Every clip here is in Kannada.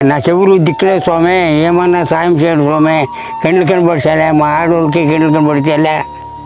నా చెవులు దిక్కులే స్వామి ఏమన్నా సాయం చేయండి స్వామి కండ్లు కనబడిచాలే మా ఆడవాళ్ళకి కండ్లు కనబడిచాలే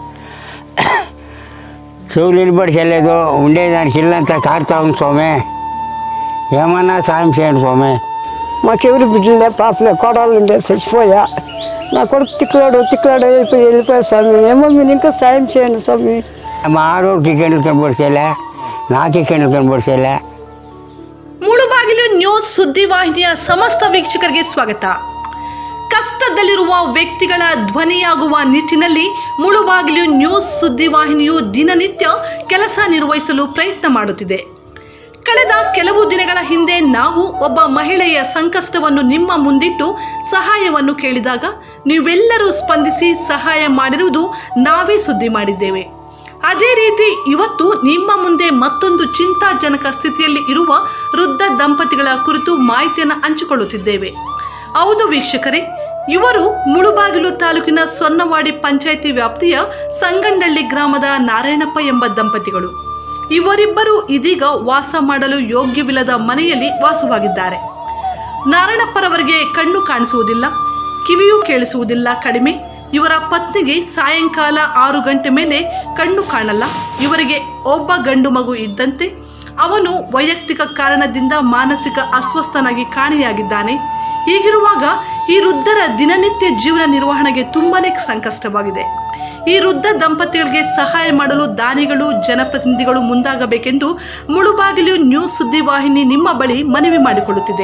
చెవులు వినబడిచలేదు ఉండేదానికి ఇల్లంతా కారుతా ఉంది స్వామి ఏమన్నా సాయం చేయండి స్వామి మాకెవరు బిడ్డలే పాపలే కోడలు ఉండే చచ్చిపోయా నా కొడుకు తిక్కులాడు తిక్కులాడు వెళ్ళిపోయి వెళ్ళిపోయా స్వామి ఏమో మీరు ఇంకా సాయం చేయండి స్వామి మా ఆడవాళ్ళకి కండ్లు కనబడిచాలే నాకే కండ్లు కనబడిచాలే ಮುಳುಬಾಗಿಲು ನ್ಯೂಸ್ ಸುದ್ದಿವಾಹಿನಿಯ ಸಮಸ್ತ ವೀಕ್ಷಕರಿಗೆ ಸ್ವಾಗತ ಕಷ್ಟದಲ್ಲಿರುವ ವ್ಯಕ್ತಿಗಳ ಧ್ವನಿಯಾಗುವ ನಿಟ್ಟಿನಲ್ಲಿ ಮುಳುಬಾಗಿಲು ನ್ಯೂಸ್ ಸುದ್ದಿವಾಹಿನಿಯು ದಿನನಿತ್ಯ ಕೆಲಸ ನಿರ್ವಹಿಸಲು ಪ್ರಯತ್ನ ಮಾಡುತ್ತಿದೆ ಕಳೆದ ಕೆಲವು ದಿನಗಳ ಹಿಂದೆ ನಾವು ಒಬ್ಬ ಮಹಿಳೆಯ ಸಂಕಷ್ಟವನ್ನು ನಿಮ್ಮ ಮುಂದಿಟ್ಟು ಸಹಾಯವನ್ನು ಕೇಳಿದಾಗ ನೀವೆಲ್ಲರೂ ಸ್ಪಂದಿಸಿ ಸಹಾಯ ಮಾಡಿರುವುದು ನಾವೇ ಸುದ್ದಿ ಮಾಡಿದ್ದೇವೆ ಅದೇ ರೀತಿ ಇವತ್ತು ನಿಮ್ಮ ಮುಂದೆ ಮತ್ತೊಂದು ಚಿಂತಾಜನಕ ಸ್ಥಿತಿಯಲ್ಲಿ ಇರುವ ವೃದ್ಧ ದಂಪತಿಗಳ ಕುರಿತು ಮಾಹಿತಿಯನ್ನು ಹಂಚಿಕೊಳ್ಳುತ್ತಿದ್ದೇವೆ ಹೌದು ವೀಕ್ಷಕರೇ ಇವರು ಮುಳುಬಾಗಿಲು ತಾಲೂಕಿನ ಸೊನ್ನವಾಡಿ ಪಂಚಾಯಿತಿ ವ್ಯಾಪ್ತಿಯ ಸಂಗಂಡಳ್ಳಿ ಗ್ರಾಮದ ನಾರಾಯಣಪ್ಪ ಎಂಬ ದಂಪತಿಗಳು ಇವರಿಬ್ಬರು ಇದೀಗ ವಾಸ ಮಾಡಲು ಯೋಗ್ಯವಿಲ್ಲದ ಮನೆಯಲ್ಲಿ ವಾಸವಾಗಿದ್ದಾರೆ ನಾರಾಯಣಪ್ಪರವರಿಗೆ ಕಣ್ಣು ಕಾಣಿಸುವುದಿಲ್ಲ ಕಿವಿಯೂ ಕೇಳಿಸುವುದಿಲ್ಲ ಕಡಿಮೆ ಇವರ ಪತ್ನಿಗೆ ಸಾಯಂಕಾಲ ಆರು ಗಂಟೆ ಮೇಲೆ ಕಣ್ಣು ಕಾಣಲ್ಲ ಇವರಿಗೆ ಒಬ್ಬ ಗಂಡು ಮಗು ಇದ್ದಂತೆ ಅವನು ವೈಯಕ್ತಿಕ ಕಾರಣದಿಂದ ಮಾನಸಿಕ ಅಸ್ವಸ್ಥನಾಗಿ ಕಾಣೆಯಾಗಿದ್ದಾನೆ ಹೀಗಿರುವಾಗ ಈ ವೃದ್ಧರ ದಿನನಿತ್ಯ ಜೀವನ ನಿರ್ವಹಣೆಗೆ ತುಂಬಾನೇ ಸಂಕಷ್ಟವಾಗಿದೆ ಈ ವೃದ್ಧ ದಂಪತಿಗಳಿಗೆ ಸಹಾಯ ಮಾಡಲು ದಾನಿಗಳು ಜನಪ್ರತಿನಿಧಿಗಳು ಮುಂದಾಗಬೇಕೆಂದು ಮುಳುಬಾಗಿಲು ನ್ಯೂಸ್ ಸುದ್ದಿವಾಹಿನಿ ನಿಮ್ಮ ಬಳಿ ಮನವಿ ಮಾಡಿಕೊಳ್ಳುತ್ತಿದೆ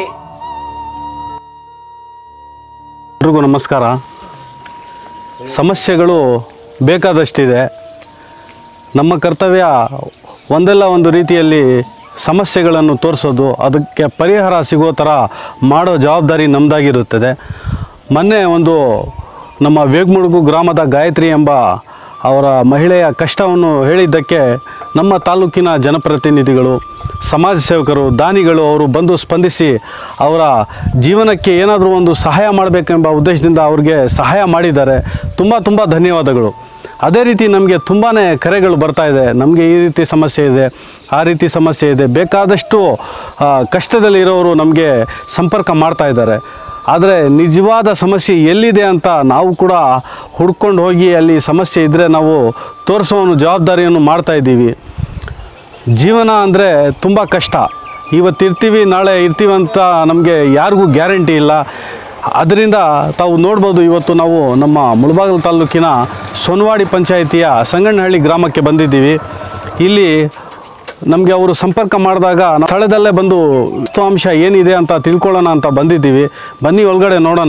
ಎಲ್ರಿಗೂ ನಮಸ್ಕಾರ ಸಮಸ್ಯೆಗಳು ಬೇಕಾದಷ್ಟಿದೆ ನಮ್ಮ ಕರ್ತವ್ಯ ಒಂದಲ್ಲ ಒಂದು ರೀತಿಯಲ್ಲಿ ಸಮಸ್ಯೆಗಳನ್ನು ತೋರಿಸೋದು ಅದಕ್ಕೆ ಪರಿಹಾರ ಸಿಗೋ ಥರ ಮಾಡೋ ಜವಾಬ್ದಾರಿ ನಮ್ಮದಾಗಿರುತ್ತದೆ ಮೊನ್ನೆ ಒಂದು ನಮ್ಮ ವೇಗ್ಮುಡುಗು ಗ್ರಾಮದ ಗಾಯತ್ರಿ ಎಂಬ ಅವರ ಮಹಿಳೆಯ ಕಷ್ಟವನ್ನು ಹೇಳಿದ್ದಕ್ಕೆ ನಮ್ಮ ತಾಲೂಕಿನ ಜನಪ್ರತಿನಿಧಿಗಳು ಸಮಾಜ ಸೇವಕರು ದಾನಿಗಳು ಅವರು ಬಂದು ಸ್ಪಂದಿಸಿ ಅವರ ಜೀವನಕ್ಕೆ ಏನಾದರೂ ಒಂದು ಸಹಾಯ ಮಾಡಬೇಕೆಂಬ ಉದ್ದೇಶದಿಂದ ಅವ್ರಿಗೆ ಸಹಾಯ ಮಾಡಿದ್ದಾರೆ ತುಂಬ ತುಂಬ ಧನ್ಯವಾದಗಳು ಅದೇ ರೀತಿ ನಮಗೆ ತುಂಬಾ ಕರೆಗಳು ಬರ್ತಾ ಇದೆ ನಮಗೆ ಈ ರೀತಿ ಸಮಸ್ಯೆ ಇದೆ ಆ ರೀತಿ ಸಮಸ್ಯೆ ಇದೆ ಬೇಕಾದಷ್ಟು ಆ, ಕಷ್ಟದಲ್ಲಿರೋರು ನಮಗೆ ಸಂಪರ್ಕ ಮಾಡ್ತಾ ಇದ್ದಾರೆ ಆದರೆ ನಿಜವಾದ ಸಮಸ್ಯೆ ಎಲ್ಲಿದೆ ಅಂತ ನಾವು ಕೂಡ ಹುಡ್ಕೊಂಡು ಹೋಗಿ ಅಲ್ಲಿ ಸಮಸ್ಯೆ ಇದ್ದರೆ ನಾವು ತೋರಿಸೋ ಒಂದು ಜವಾಬ್ದಾರಿಯನ್ನು ಮಾಡ್ತಾ ಇದ್ದೀವಿ ಜೀವನ ಅಂದರೆ ತುಂಬ ಕಷ್ಟ ಇವತ್ತು ಇರ್ತೀವಿ ನಾಳೆ ಇರ್ತೀವಿ ಅಂತ ನಮಗೆ ಯಾರಿಗೂ ಗ್ಯಾರಂಟಿ ಇಲ್ಲ ಅದರಿಂದ ತಾವು ನೋಡ್ಬೋದು ಇವತ್ತು ನಾವು ನಮ್ಮ ಮುಳಬಾಗಿಲು ತಾಲೂಕಿನ ಸೊನವಾಡಿ ಪಂಚಾಯಿತಿಯ ಸಂಗಣ್ಣಹಳ್ಳಿ ಗ್ರಾಮಕ್ಕೆ ಬಂದಿದ್ದೀವಿ ಇಲ್ಲಿ ನಮಗೆ ಅವರು ಸಂಪರ್ಕ ಮಾಡಿದಾಗ ನಾವು ಸ್ಥಳದಲ್ಲೇ ಬಂದು ವಾಸ್ತವಾಂಶ ಏನಿದೆ ಅಂತ ತಿಳ್ಕೊಳ್ಳೋಣ ಅಂತ ಬಂದಿದ್ದೀವಿ ಬನ್ನಿ ಒಳಗಡೆ ನೋಡೋಣ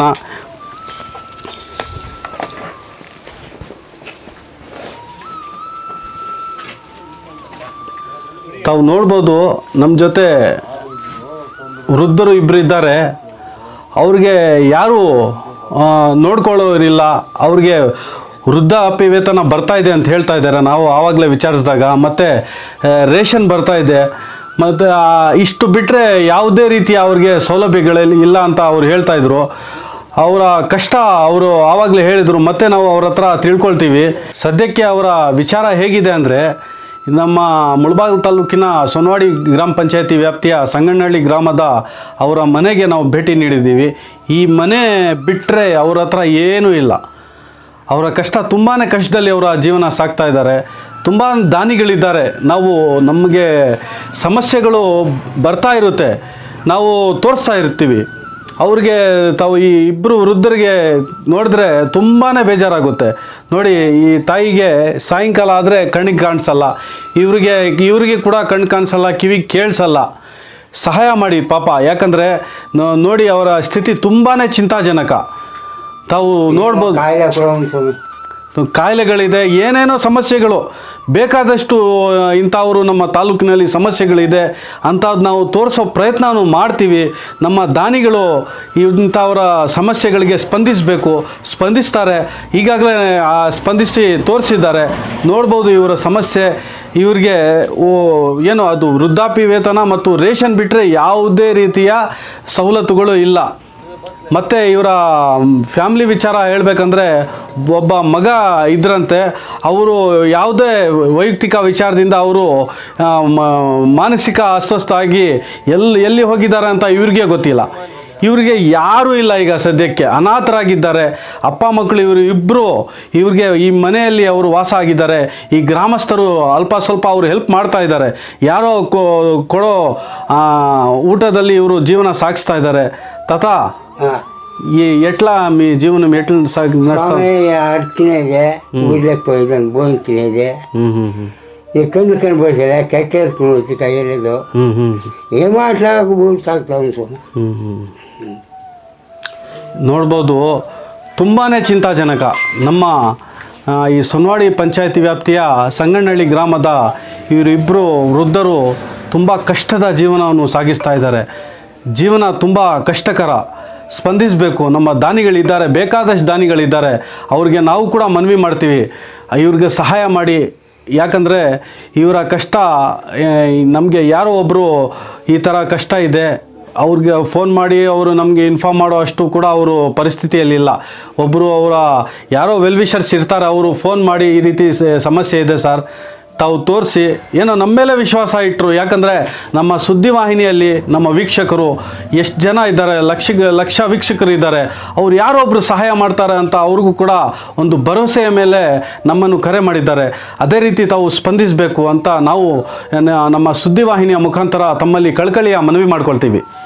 ತಾವು ನೋಡ್ಬೋದು ನಮ್ಮ ಜೊತೆ ವೃದ್ಧರು ಇಬ್ಬರು ಇದ್ದಾರೆ ಅವ್ರಿಗೆ ಯಾರು ಆ, ನೋಡ್ಕೊಳ್ಳೋರಿಲ್ಲ ಅವ್ರಿಗೆ ವೃದ್ಧಾಪ್ಯ ವೇತನ ಬರ್ತಾ ಇದೆ ಅಂತ ಹೇಳ್ತಾ ಇದ್ದಾರೆ ನಾವು ಆವಾಗಲೇ ವಿಚಾರಿಸಿದಾಗ ಮತ್ತು ರೇಷನ್ ಬರ್ತಾ ಇದೆ ಮತ್ತು ಇಷ್ಟು ಬಿಟ್ಟರೆ ಯಾವುದೇ ರೀತಿಯ ಅವ್ರಿಗೆ ಸೌಲಭ್ಯಗಳಲ್ಲಿ ಇಲ್ಲ ಅಂತ ಅವ್ರು ಹೇಳ್ತಾ ಇದ್ರು ಅವರ ಕಷ್ಟ ಅವರು ಆವಾಗಲೇ ಹೇಳಿದರು ಮತ್ತೆ ನಾವು ಅವ್ರ ಹತ್ರ ತಿಳ್ಕೊಳ್ತೀವಿ ಸದ್ಯಕ್ಕೆ ಅವರ ವಿಚಾರ ಹೇಗಿದೆ ಅಂದರೆ ನಮ್ಮ ಮುಳಬಾಗಿಲು ತಾಲೂಕಿನ ಸೊನವಾಡಿ ಗ್ರಾಮ ಪಂಚಾಯತಿ ವ್ಯಾಪ್ತಿಯ ಸಂಗಣ್ಣಹಳ್ಳಿ ಗ್ರಾಮದ ಅವರ ಮನೆಗೆ ನಾವು ಭೇಟಿ ನೀಡಿದ್ದೀವಿ ಈ ಮನೆ ಬಿಟ್ಟರೆ ಅವ್ರ ಹತ್ರ ಏನೂ ಇಲ್ಲ ಅವರ ಕಷ್ಟ ತುಂಬಾ ಕಷ್ಟದಲ್ಲಿ ಅವರ ಜೀವನ ಸಾಕ್ತಾ ಇದ್ದಾರೆ ತುಂಬ ದಾನಿಗಳಿದ್ದಾರೆ ನಾವು ನಮಗೆ ಸಮಸ್ಯೆಗಳು ಬರ್ತಾ ಇರುತ್ತೆ ನಾವು ತೋರಿಸ್ತಾ ಇರ್ತೀವಿ ಅವ್ರಿಗೆ ತಾವು ಈ ಇಬ್ಬರು ವೃದ್ಧರಿಗೆ ನೋಡಿದ್ರೆ ತುಂಬಾ ಬೇಜಾರಾಗುತ್ತೆ ನೋಡಿ ಈ ತಾಯಿಗೆ ಸಾಯಂಕಾಲ ಆದರೆ ಕಣ್ಣಿಗೆ ಕಾಣಿಸಲ್ಲ ಇವ್ರಿಗೆ ಇವ್ರಿಗೆ ಕೂಡ ಕಣ್ಣು ಕಾಣಿಸಲ್ಲ ಕಿವಿಗೆ ಕೇಳಿಸಲ್ಲ ಸಹಾಯ ಮಾಡಿ ಪಾಪ ಯಾಕಂದರೆ ನೋಡಿ ಅವರ ಸ್ಥಿತಿ ತುಂಬಾ ಚಿಂತಾಜನಕ ತಾವು ನೋಡ್ಬೋದು ಕಾಯಿಲೆ ಕೂಡ ಉಂಟು ಸ್ವಾಮಿ ಕಾಯಿಲೆಗಳಿದೆ ಏನೇನೋ ಸಮಸ್ಯೆಗಳು ಬೇಕಾದಷ್ಟು ಇಂಥವರು ನಮ್ಮ ತಾಲೂಕಿನಲ್ಲಿ ಸಮಸ್ಯೆಗಳಿದೆ ಅಂಥದ್ದು ನಾವು ತೋರಿಸೋ ಪ್ರಯತ್ನನೂ ಮಾಡ್ತೀವಿ ನಮ್ಮ ದಾನಿಗಳು ಇಂಥವರ ಸಮಸ್ಯೆಗಳಿಗೆ ಸ್ಪಂದಿಸಬೇಕು ಸ್ಪಂದಿಸ್ತಾರೆ ಈಗಾಗಲೇ ಆ ಸ್ಪಂದಿಸಿ ತೋರಿಸಿದ್ದಾರೆ ನೋಡ್ಬೋದು ಇವರ ಸಮಸ್ಯೆ ಇವ್ರಿಗೆ ಓ ಏನು ಅದು ವೃದ್ಧಾಪ್ಯ ವೇತನ ಮತ್ತು ರೇಷನ್ ಬಿಟ್ಟರೆ ಯಾವುದೇ ರೀತಿಯ ಸವಲತ್ತುಗಳು ಇಲ್ಲ ಮತ್ತು ಇವರ ಫ್ಯಾಮ್ಲಿ ವಿಚಾರ ಹೇಳಬೇಕಂದ್ರೆ ಒಬ್ಬ ಮಗ ಇದ್ರಂತೆ ಅವರು ಯಾವುದೇ ವೈಯಕ್ತಿಕ ವಿಚಾರದಿಂದ ಅವರು ಆ, ಮ- ಮಾನಸಿಕ ಅಸ್ವಸ್ಥ ಆಗಿ ಎಲ್ಲಿ ಎಲ್ಲಿ ಹೋಗಿದ್ದಾರೆ ಅಂತ ಇವ್ರಿಗೆ ಗೊತ್ತಿಲ್ಲ ಇವರಿಗೆ ಯಾರೂ ಇಲ್ಲ ಈಗ ಸದ್ಯಕ್ಕೆ ಅನಾಥರಾಗಿದ್ದಾರೆ ಅಪ್ಪ ಮಕ್ಕಳು ಇವರು ಇಬ್ಬರು ಇವ್ರಿಗೆ ಈ ಮನೆಯಲ್ಲಿ ಅವರು ವಾಸ ಆಗಿದ್ದಾರೆ ಈ ಗ್ರಾಮಸ್ಥರು ಅಲ್ಪ ಸ್ವಲ್ಪ ಅವರು ಹೆಲ್ಪ್ ಮಾಡ್ತಾ ಇದ್ದಾರೆ ಯಾರೋ ಕೊ- ಕೊಡೋ ಆ, ಊಟದಲ್ಲಿ ಇವರು ಜೀವನ ಸಾಗಿಸ್ತಾ ಇದ್ದಾರೆ ತಥಾ ಹಾಂ ಈ ಎಟ್ಲ మీ జీవనం ఎట్లా సాగి నడుస్తా ಸ್ವಾಮಿ ಅರ್ಚನೆ ಇದೆ ಊರ್ಲಕ್ಕೆ ಹೋಯ್ದಂಗೆ ಬೋಂತಿನ ಇದೆ ಹ್ಮ್ ಹ್ಮ್ ಹ್ಮ್ ಈ ಕಣ್ಣು ಕಣ್ಣು ಬೋಸಿಲ್ಲ ಕೆಟ್ಟ ಎತ್ಕೊಂಡು ಕೈಯಲ್ಲಿದ್ದು ಹ್ಮ್ ಹ್ಮ್ ಏನು ಮಾಡ್ಲಾಕ ಊರು ಸಾಕ್ತಾವ ಸ್ವಾಮಿ ಹ್ಮ್ ಹ್ಮ್ ನೋಡ್ಬೋದು ತುಂಬಾ ಚಿಂತಾಜನಕ ನಮ್ಮ ಆ, ಈ ಸೊನ್ವಾಡಿ ಪಂಚಾಯತಿ ವ್ಯಾಪ್ತಿಯ ಸಂಗನಹಳ್ಳಿ ಗ್ರಾಮದ ಇವರಿಬ್ಬರು ವೃದ್ಧರು ತುಂಬ ಕಷ್ಟದ ಜೀವನವನ್ನು ಸಾಗಿಸ್ತಾ ಇದ್ದಾರೆ ಜೀವನ ತುಂಬ ಕಷ್ಟಕರ ಸ್ಪಂದಿಸಬೇಕು ನಮ್ಮ ದಾನಿಗಳಿದ್ದಾರೆ ಬೇಕಾದಷ್ಟು ದಾನಿಗಳಿದ್ದಾರೆ ಅವ್ರಿಗೆ ನಾವು ಕೂಡ ಮನವಿ ಮಾಡ್ತೀವಿ ಇವ್ರಿಗೆ ಸಹಾಯ ಮಾಡಿ ಯಾಕಂದರೆ ಇವರ ಕಷ್ಟ ನಮಗೆ ಯಾರೋ ಒಬ್ಬರು ಈ ಥರ ಕಷ್ಟ ಇದೆ ಅವ್ರಿಗೆ ಫೋನ್ ಮಾಡಿ ಅವರು ನಮಗೆ ಇನ್ಫಾರ್ಮ್ ಮಾಡೋ ಅಷ್ಟು ಕೂಡ ಅವರು ಪರಿಸ್ಥಿತಿಯಲ್ಲಿಲ್ಲ ಒಬ್ಬರು ಅವರ ಯಾರೋ ವೆಲ್ ವಿಷರ್ಸ್ ಇರ್ತಾರೆ ಅವರು ಫೋನ್ ಮಾಡಿ ಈ ರೀತಿ ಸ- ಸಮಸ್ಯೆ ಇದೆ ಸರ್ ತಾವು ತೋರಿಸಿ ಏನೋ ನಮ್ಮ ಮೇಲೆ ವಿಶ್ವಾಸ ಇಟ್ಟರು ಯಾಕಂದರೆ ನಮ್ಮ ಸುದ್ದಿವಾಹಿನಿಯಲ್ಲಿ ನಮ್ಮ ವೀಕ್ಷಕರು ಎಷ್ಟು ಜನ ಇದ್ದಾರೆ ಲಕ್ಷ ಲಕ್ಷ ವೀಕ್ಷಕರು ಇದ್ದಾರೆ ಅವ್ರು ಯಾರೊಬ್ಬರು ಸಹಾಯ ಮಾಡ್ತಾರೆ ಅಂತ ಅವ್ರಿಗೂ ಕೂಡ ಒಂದು ಭರವಸೆಯ ಮೇಲೆ ನಮ್ಮನ್ನು ಕರೆ ಮಾಡಿದ್ದಾರೆ ಅದೇ ರೀತಿ ತಾವು ಸ್ಪಂದಿಸಬೇಕು ಅಂತ ನಾವು ನ- ನಮ್ಮ ಸುದ್ದಿವಾಹಿನಿಯ ಮುಖಾಂತರ ತಮ್ಮಲ್ಲಿ ಕಳ್ಕಳಿಯ ಮನವಿ ಮಾಡ್ಕೊಳ್ತೀವಿ